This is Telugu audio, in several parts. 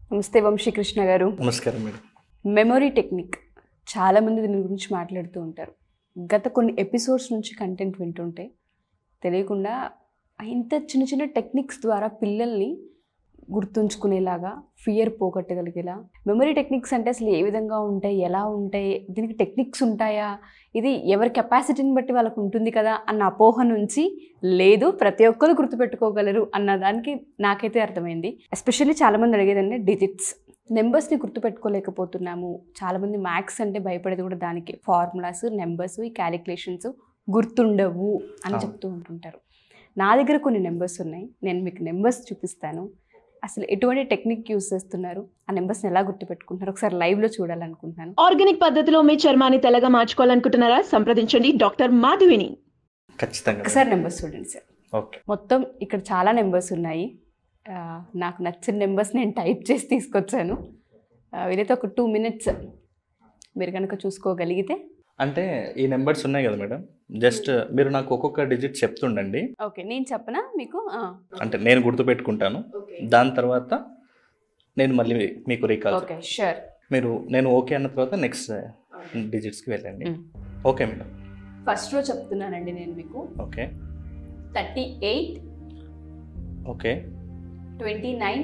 నమస్తే వంశీకృష్ణ గారు నమస్కారం మేడం మెమొరీ టెక్నిక్ చాలామంది దీని గురించి మాట్లాడుతూ ఉంటారు గత కొన్ని ఎపిసోడ్స్ నుంచి కంటెంట్ వింటుంటే తెలియకుండా ఇంత చిన్న చిన్న టెక్నిక్స్ ద్వారా పిల్లల్ని గుర్తుంచుకునేలాగా ఫియర్ పోగొట్టగలిగేలా మెమరీ టెక్నిక్స్ అంటే అసలు ఏ విధంగా ఉంటాయి ఎలా ఉంటాయి దీనికి టెక్నిక్స్ ఉంటాయా ఇది ఎవరి కెపాసిటీని బట్టి వాళ్ళకు ఉంటుంది కదా అన్న అపోహ నుంచి లేదు ప్రతి ఒక్కరు గుర్తుపెట్టుకోగలరు అన్న దానికి నాకైతే అర్థమైంది ఎస్పెషల్లీ చాలామంది అడిగేదంటే డిజిట్స్ నెంబర్స్ని గుర్తుపెట్టుకోలేకపోతున్నాము చాలామంది మ్యాథ్స్ అంటే భయపడేది కూడా దానికి ఫార్ములాస్ నెంబర్స్ ఈ క్యాలిక్యులేషన్స్ గుర్తుండవు అని అవును. చెప్తూ ఉంటుంటారు నా దగ్గర కొన్ని నెంబర్స్ ఉన్నాయి నేను మీకు నెంబర్స్ చూపిస్తాను అసలు ఎటువంటి టెక్నిక్ యూస్ చేస్తున్నారు ఆ నెంబర్స్ని ఎలా గుర్తుపెట్టుకుంటున్నారు ఒకసారి లైవ్లో చూడాలనుకుంటున్నాను ఆర్గానిక్ పద్ధతిలో మీ చర్మాన్ని తెల్లగా మార్చుకోవాలనుకుంటున్నారా సంప్రదించండి డాక్టర్ మాధవిని ఖచ్చితంగా మేడం. ఒకసారి నెంబర్స్ చూడండి సార్ ఓకే మొత్తం ఇక్కడ చాలా నెంబర్స్ ఉన్నాయి ఆ, నాకు నచ్చిన నెంబర్స్ నేను టైప్ చేసి తీసుకొచ్చాను ఆ, వీలైతే ఒక టూ మినిట్స్ మీరు కనుక చూసుకోగలిగితే అంటే ఈ నెంబర్స్ ఉన్నాయి కదా మేడం జస్ట్ మీరు నాకు ఒక్కొక్క డిజిట్ చెప్తుండండి ఓకే నేను చెప్పనా మీకు ఆ, అంటే నేను గుర్తుపెట్టుకుంటాను దాని తర్వాత నేను మళ్ళీ మీకు రీకాల్ ఓకే షూర్ మీరు నేను ఓకే అన్న తర్వాత నెక్స్ట్ డిజిట్స్కి వెళ్ళండి మ్. ఓకే మేడం ఫస్ట్ రో చెప్తున్నానండి నేను మీకు okay thirty eight okay twenty nine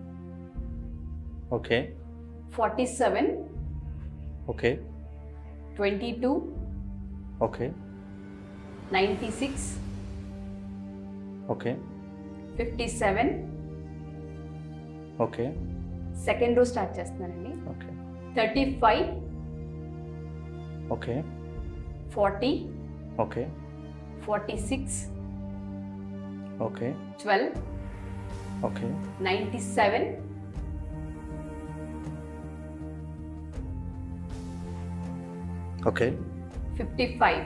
okay forty seven okay twenty two okay ninety six okay fifty seven okay second row start చేస్తున్నానండి okay thirty five okay forty okay forty six okay twelve okay ninety seven okay fifty five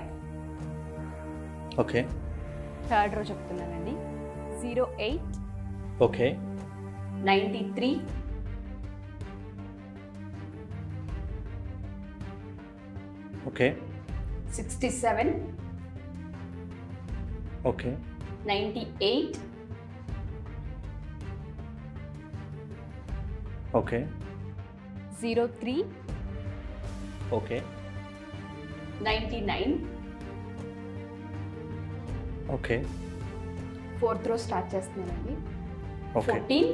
okay third row చెప్తున్నానండి zero eight okay ninety three okay sixty seven okay ninety eight okay zero three okay ninety nine okay fourth row start చేస్తున్నానండి okay fourteen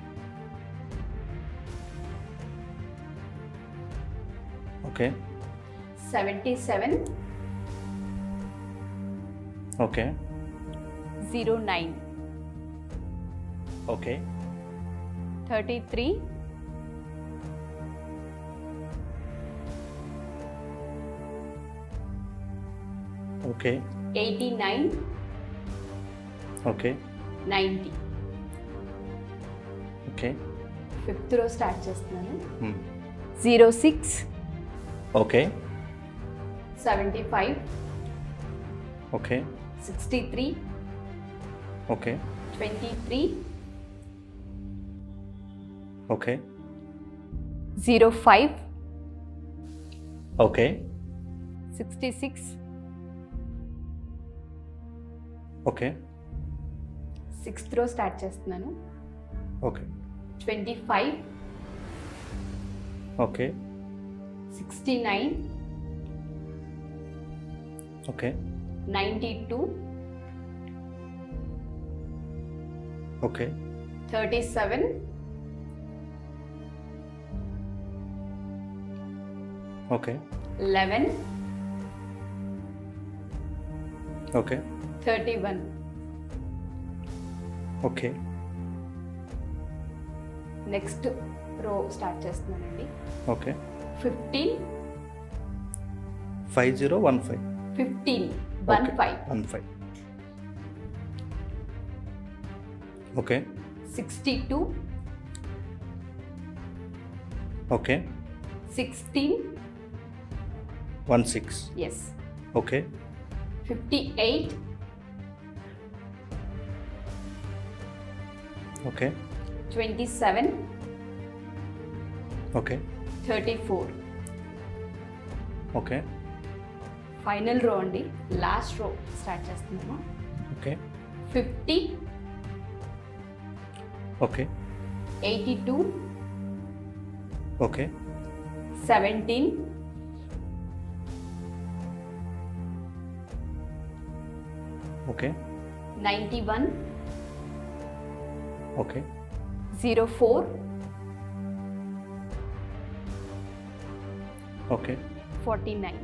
okay seventy seven okay zero nine okay thirty three okay eighty nine okay ninety okay fifth row start చేస్తున్నాను మ్. Zero six okay seventy five okay sixty three okay twenty three okay zero five okay sixty six okay sixth row start చేస్తున్నాను okay twenty five okay sixty nine okay ninety two okay thirty seven okay eleven okay thirty one okay next row start చేస్తున్నానండి okay fifteen five zero one five fifteen one Okay. Five one five okay sixty two okay sixteen one six yes okay fifty eight okay twenty seven okay thirty four okay final row అండి లాస్ట్ రో స్టార్ట్ చేస్తున్నాము okay fifty okay eighty two okay seventeen okay ninety one okay zero four okay forty nine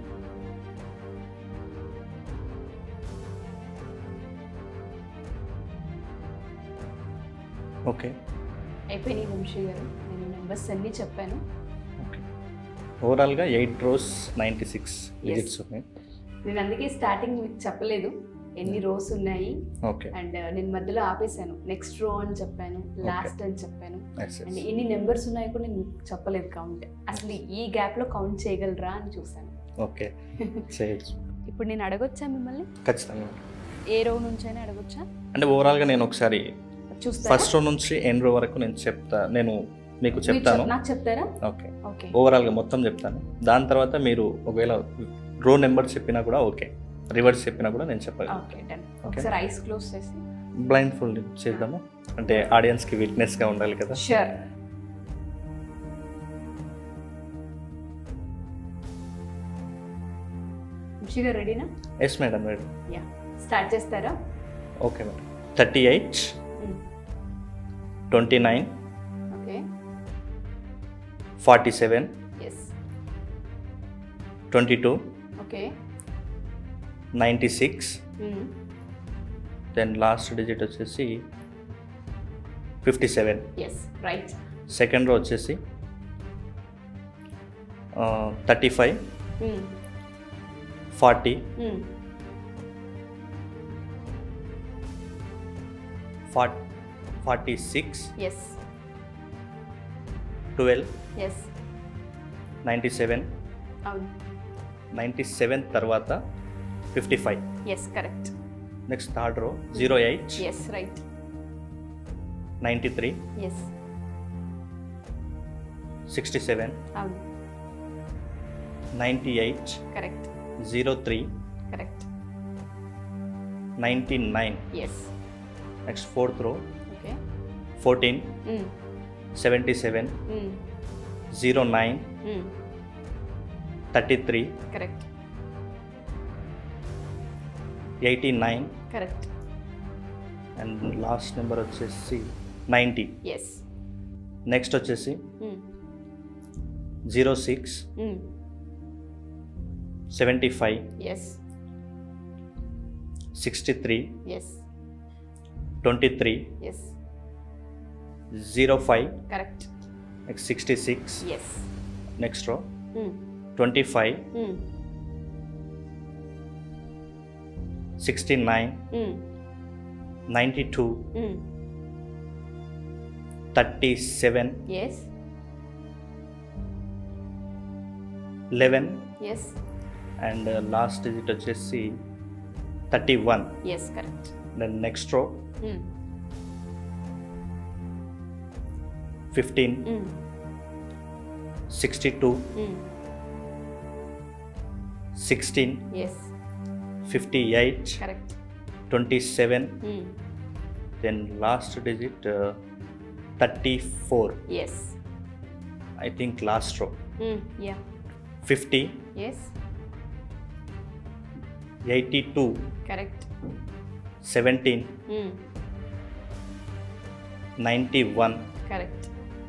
okay అయిపోయినాయి వంశీ గారు నేను నెంబర్స్ అన్నీ చెప్పాను ఓకే ఓవరాల్గా eight rows ninety six digits ఉన్నాయి నేను అందుకే స్టార్టింగ్ మీకు చెప్పలేదు ఎన్ని రోస్ ఉన్నాయి ఓకే అండ్ నేను మధ్యలో ఆపేశాను నెక్స్ట్ రో అని చెప్పాను లాస్ట్ అని చెప్పాను ఎస్ అండ్ ఎన్ని నెంబర్స్ ఉన్నాయో కూడా నేను మీకు చెప్పలేదు కౌంట్ అసలు ఈ గ్యాప్లో కౌంట్ చేయగలరా అని చూశాను ఓకే చేయొచ్చు ఇప్పుడు నేను అడగొచ్చా మిమ్మల్ని ఖచ్చితంగా ఏ రో నుంచైనా అడగొచ్చా అంటే ఓవరాల్గా నేను ఒకసారి చూస్తారా ఫస్ట్ రో నుంచి ఎండ్ రో వరకు నేను చెప్తా నేను మీకు మీరు చెప్తాను చెప్- నాకు చెప్తారా ఓకే ఓకే ఓవరాల్గా మొత్తం చెప్తాను దాని తర్వాత మీరు ఒకవేళ రో నెంబర్ చెప్పినా కూడా ఓకే రివర్స్ చెప్పినా కూడా నేను చెప్పగలను ఓకే డన్ ఒకసారి ఐస్ క్లోజ్ చేసి బ్లైండ్ ఫుల్ చేద్దాము అంటే ఆడియన్స్కి విట్నెస్గా ఉండాలి కదా షూర్ మంచిగా రెడీనా yes madam madam ya start చేస్తారా okay madam thirty eight twenty nine okay forty seven yes twenty two okay ninety six then last digit వచ్చేసి fifty seven yes right second row వచ్చేసి thirty five forty fort forty six yes twelve yes ninety seven అవును నైంటీ సెవెన్ తర్వాత fifty five yes correct next third row zero eight yes right ninety three yes sixty seven అవును ninety eight correct zero three correct ninety nine yes next fourth row okay fourteen seventy seven zero nine thirty three correct eighty nine correct and last number వచ్చేసి నైంటీ ఎస్ నెక్స్ట్ వచ్చేసి zero six seventy five yes sixty three yes twenty three yes zero five correct next sixty six yes next row twenty five sixty nine ninety two thirty seven yes eleven yes and last digit వచ్చేసి thirty one yes correct then next row fifteen sixty two sixteen yes fifty eight correct twenty seven then last digit thirty four yes I think last row ya fifty yes eighty two correct seventeen ninety one correct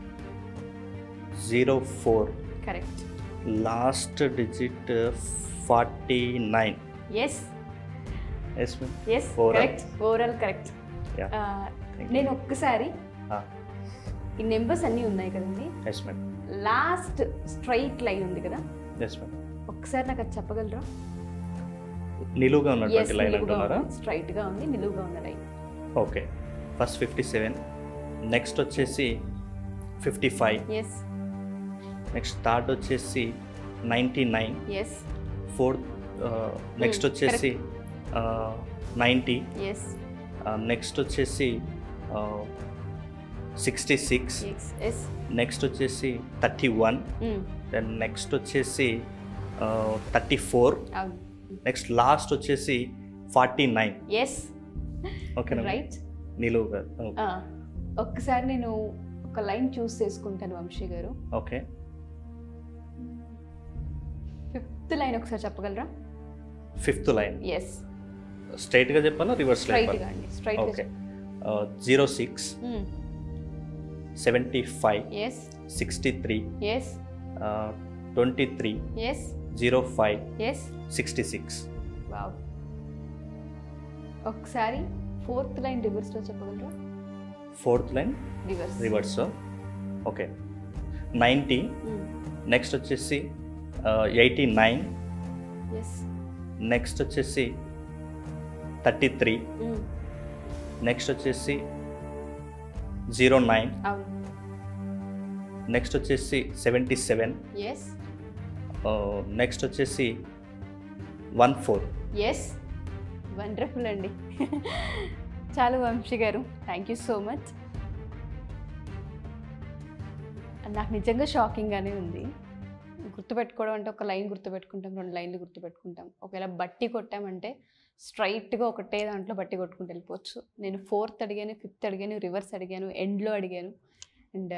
zero four correct last digit forty nine yes yes ma'am yes Overall. Correct overall correct Yeah. Thank నేను ఒక్కసారి ఈ నెంబర్స్ అన్నీ ఉన్నాయి కదండి yes ma'am last straight line ఉంది కదా ఎస్ మ్యామ్ ఒక్కసారి నాకు అది చెప్పగలరా నిలువుగా ఉన్నటువంటి లైన్ అంటున్నారా స్ట్రైట్ గా ఉంది నిలువుగా ఉన్న line okay first fifty seven next వచ్చేసి fifty five yes next third వచ్చేసి ninety nine yes fourth next వచ్చేసి నైంటీ ఎస్ నెక్స్ట్ వచ్చేసి sixty six yes yes next వచ్చేసి థర్టీ వన్ దెన్ నెక్స్ట్ వచ్చేసి థర్టీ ఫోర్ అవును నెక్స్ట్ లాస్ట్ వచ్చేసి ఫార్టీ నైన్ ఎస్ ఓకేనా రైట్ నిలువుగా ఒక్కసారి నేను ఒక లైన్ చూస్ చేసుకుంటాను వంశీ గారు ఓకే ఫిఫ్త్ లైన్ ఒకసారి చెప్పగలరా ఫిఫ్త్ లైన్ ఎస్ స్ట్రైట్గా చెప్పాలా రివర్స్ స్ట్రైట్గా చెప్పాలా అండి స్ట్రైట్గా okay zero six seventy five yes sixty three yes twenty three yes zero five yes sixty six wow ఒకసారి ఫోర్త్ లైన్ రివర్స్లో చెప్పగలరా fourth line reverse reverse okay ninety next వచ్చేసి ఎయిటీ నైన్ ఎస్ నెక్స్ట్ వచ్చేసి థర్టీ త్రీ నెక్స్ట్ వచ్చేసి జీరో నైన్ అవును నెక్స్ట్ వచ్చేసి సెవెంటీ సెవెన్ ఎస్ నెక్స్ట్ వచ్చేసి వన్ ఫోర్ ఎస్ వండర్ఫుల్ అండి చాలు వంశీ గారు థ్యాంక్ యూ సో మచ్ నాకు నిజంగా షాకింగ్గానే ఉంది గుర్తుపెట్టుకోవడం అంటే ఒక లైన్ గుర్తుపెట్టుకుంటాం రెండు లైన్లు గుర్తుపెట్టుకుంటాం ఒకవేళ బట్టి కొట్టామంటే స్ట్రైట్గా ఒకటే దాంట్లో బట్టి కొట్టుకుంటూ వెళ్ళిపోవచ్చు నేను ఫోర్త్ అడిగాను ఫిఫ్త్ అడిగాను రివర్స్ అడిగాను ఎండ్లో అడిగాను అండ్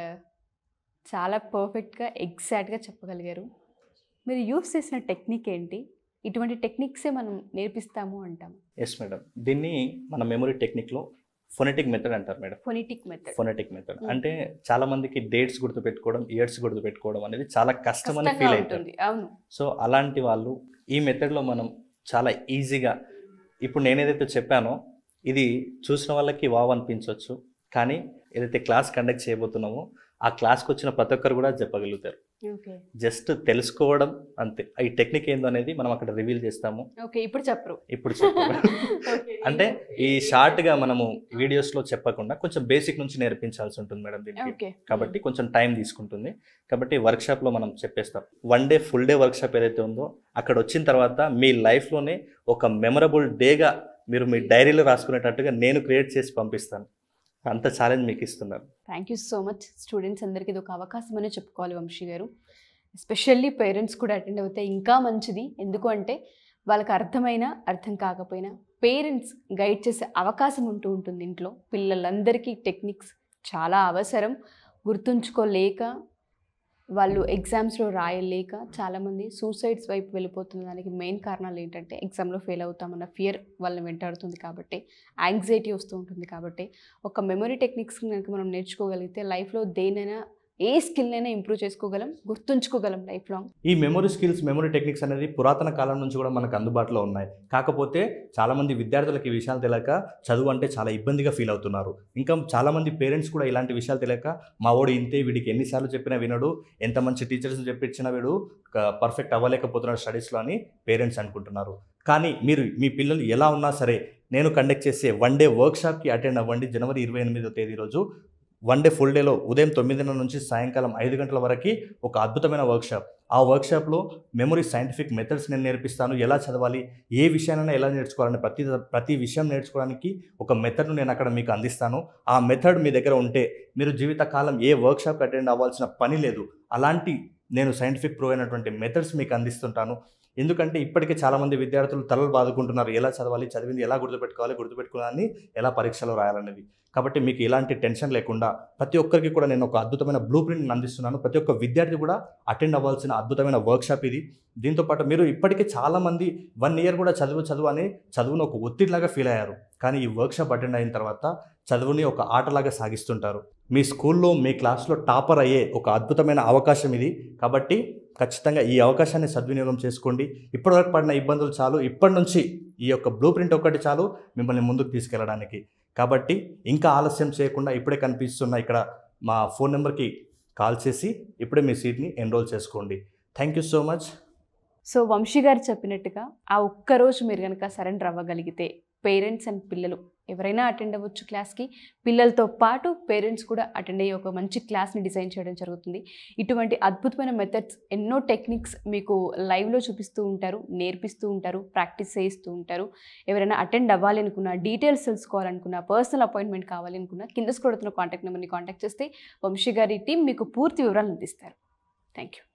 చాలా పర్ఫెక్ట్గా ఎగ్జాక్ట్గా చెప్పగలిగారు మీరు యూస్ చేసిన టెక్నిక్ ఏంటి ఇటువంటి టెక్నిక్సే మనం నేర్పిస్తాము అంటాం ఎస్ మేడం దీన్ని మన మెమరీ టెక్నిక్లో ఫొనెటిక్ మెథడ్ అంటారు madam phonetic method phonetic method Mm. అంటే చాలా మందికి డేట్స్ గుర్తుపెట్టుకోవడం ఇయర్స్ గుర్తుపెట్టుకోవడం అనేది చాలా కష్టమని కష్టంగా ఫీల్ అవుతుంది ఉంటుంది అవును సో అలాంటి వాళ్ళు ఈ మెథడ్లో మనం చాలా ఈజీగా ఇప్పుడు నేను ఏదైతే చెప్పానో ఇది చూసిన వాళ్ళకి వావ్ అనిపించవచ్చు కానీ ఏదైతే క్లాస్ కండక్ట్ చేయబోతున్నామో ఆ క్లాస్కి వచ్చిన ప్రతి ఒక్కరు కూడా చెప్పగలుగుతారు ఓకే జస్ట్ తెలుసుకోవడం అంతే ఈ టెక్నిక్ ఏందో అనేది మనం అక్కడ రివీల్ చేస్తాము ఓకే ఇప్పుడు చెప్పరు ఇప్పుడు చెప్పు Okay, అంటే ఈ షార్ట్గా మనము వీడియోస్లో చెప్పకుండా కొంచెం బేసిక్ నుంచి నేర్పించాల్సి ఉంటుంది మేడం దీనికి ఓకే కాబట్టి కొంచెం టైం తీసుకుంటుంది కాబట్టి వర్క్షాప్లో మనం చెప్పేస్తాం one day full day workshop ఏదైతే ఉందో అక్కడ వచ్చిన తర్వాత మీ లైఫ్లోనే ఒక మెమరబుల్ డేగా మీరు మీ డైరీలో రాసుకునేటట్టుగా నేను క్రియేట్ చేసి పంపిస్తాను అంత ఛాలెంజ్ మీకు ఇస్తున్నాను thank you so much students అందరికీ ఇది ఒక అవకాశం అనే చెప్పుకోవాలి వంశీ గారు ఎస్పెషల్లీ పేరెంట్స్ కూడా అటెండ్ అవుతే ఇంకా మంచిది ఎందుకు అంటే వాళ్ళకి అర్థమైనా అర్థం కాకపోయినా పేరెంట్స్ గైడ్ చేసే అవకాశం ఉంటూ ఉంటుంది ఇంట్లో పిల్లలందరికీ టెక్నిక్స్ చాలా అవసరం గుర్తుంచుకోలేక వాళ్ళు ఎగ్జామ్స్లో రాయలేక చాలామంది సూసైడ్స్ వైపు వెళ్ళిపోతున్న దానికి మెయిన్ కారణాలు ఏంటంటే ఎగ్జామ్లో ఫెయిల్ అవుతామన్న ఫియర్ వాళ్ళని వెంటాడుతుంది కాబట్టి యాంగ్జైటీ వస్తూ ఉంటుంది కాబట్టి ఒక మెమరీ టెక్నిక్స్ కనుక మనం నేర్చుకోగలిగితే లైఫ్లో దేనైనా ఏ స్కిల్నైనా ఇంప్రూవ్ చేసుకోగలం గుర్తుంచుకోగలం లైఫ్ లాంగ్ ఈ మెమరీ స్కిల్స్ మెమరీ టెక్నిక్స్ అనేది పురాతన కాలం నుంచి కూడా మనకు అందుబాటులో ఉన్నాయి కాకపోతే చాలామంది విద్యార్థులకు ఈ విషయాలు తెలియక చదువు అంటే చాలా ఇబ్బందిగా ఫీల్ అవుతున్నారు ఇంకా చాలామంది పేరెంట్స్ కూడా ఇలాంటి విషయాలు తెలియక మా వాడు ఇంతే వీడికి ఎన్నిసార్లు చెప్పినా వినడు ఎంత మంచి టీచర్స్ చెప్పించినా వీడు పర్ఫెక్ట్ అవ్వలేకపోతున్నాడు స్టడీస్లో అని పేరెంట్స్ అనుకుంటున్నారు కానీ మీరు మీ పిల్లలు ఎలా ఉన్నా సరే నేను కండక్ట్ చేసే వన్ డే వర్క్షాప్కి అటెండ్ అవ్వండి జనవరి ఇరవై ఎనిమిదో తేదీ రోజు వన్ డే ఫుల్ డేలో ఉదయం తొమ్మిదిన్నర నుంచి సాయంకాలం ఐదు గంటల వరకు ఒక అద్భుతమైన వర్క్షాప్ ఆ వర్క్షాప్లో మెమరీ సైంటిఫిక్ మెథడ్స్ నేను నేర్పిస్తాను ఎలా చదవాలి ఏ విషయానైనా ఎలా నేర్చుకోవాలని ప్రతి ప్రతి విషయం నేర్చుకోవడానికి ఒక మెథడ్ను నేను అక్కడ మీకు అందిస్తాను ఆ మెథడ్ మీ దగ్గర ఉంటే మీరు జీవితకాలం ఏ వర్క్షాప్ అటెండ్ అవ్వాల్సిన పని లేదు అలాంటి నేను సైంటిఫిక్ ప్రూవ్ అయినటువంటి మెథడ్స్ మీకు అందిస్తుంటాను ఎందుకంటే ఇప్పటికే చాలామంది విద్యార్థులు తలలు బాదుకుంటున్నారు ఎలా చదవాలి చదివింది ఎలా గుర్తుపెట్టుకోవాలి గుర్తుపెట్టుకోవాలని ఎలా పరీక్షలో రాయాలనేది కాబట్టి మీకు ఎలాంటి టెన్షన్ లేకుండా ప్రతి ఒక్కరికి కూడా నేను ఒక అద్భుతమైన బ్లూ ప్రింట్ అందిస్తున్నాను ప్రతి ఒక్క విద్యార్థి కూడా అటెండ్ అవ్వాల్సిన అద్భుతమైన వర్క్షాప్ ఇది దీంతోపాటు మీరు ఇప్పటికే చాలామంది వన్ ఇయర్ కూడా చదువు చదువు అని చదువును ఒక ఒత్తిడిలాగా ఫీల్ అయ్యారు కానీ ఈ వర్క్షాప్ అటెండ్ అయిన తర్వాత చదువుని ఒక ఆటలాగా సాగిస్తుంటారు మీ స్కూల్లో మీ క్లాస్లో టాపర్ అయ్యే ఒక అద్భుతమైన అవకాశం ఇది కాబట్టి ఖచ్చితంగా ఈ అవకాశాన్ని సద్వినియోగం చేసుకోండి ఇప్పటివరకు పడిన ఇబ్బందులు చాలు ఇప్పటి నుంచి ఈ యొక్క బ్లూ ప్రింట్ ఒకటి చాలు మిమ్మల్ని ముందుకు తీసుకెళ్ళడానికి కాబట్టి ఇంకా ఆలస్యం చేయకుండా ఇప్పుడే కనిపిస్తున్న ఇక్కడ మా ఫోన్ నెంబర్కి కాల్ చేసి ఇప్పుడే మీ సీట్ని ఎన్రోల్ చేసుకోండి thank you so much so Vamsi garu చెప్పినట్టుగా ఆ ఒక్కరోజు మీరు కనుక సరెండర్ అవ్వగలిగితే పేరెంట్స్ అండ్ పిల్లలు ఎవరైనా అటెండ్ అవ్వచ్చు క్లాస్కి పిల్లలతో పాటు పేరెంట్స్ కూడా అటెండ్ అయ్యే ఒక మంచి క్లాస్ని డిజైన్ చేయడం జరుగుతుంది ఇటువంటి అద్భుతమైన మెథడ్స్ ఎన్నో టెక్నిక్స్ మీకు లైవ్లో చూపిస్తూ ఉంటారు నేర్పిస్తూ ఉంటారు ప్రాక్టీస్ చేయిస్తూ ఉంటారు ఎవరైనా అటెండ్ అవ్వాలి అనుకున్నా డీటెయిల్స్ తెలుసుకోవాలనుకున్నా పర్సనల్ అపాయింట్మెంట్ కావాలనుకున్నా కింద స్క్రోడుతున్న కాంటాక్ట్ నెంబర్ని కాంటాక్ట్ చేస్తే వంశీ గారి టీం మీకు పూర్తి వివరాలు అందిస్తారు థ్యాంక్ యూ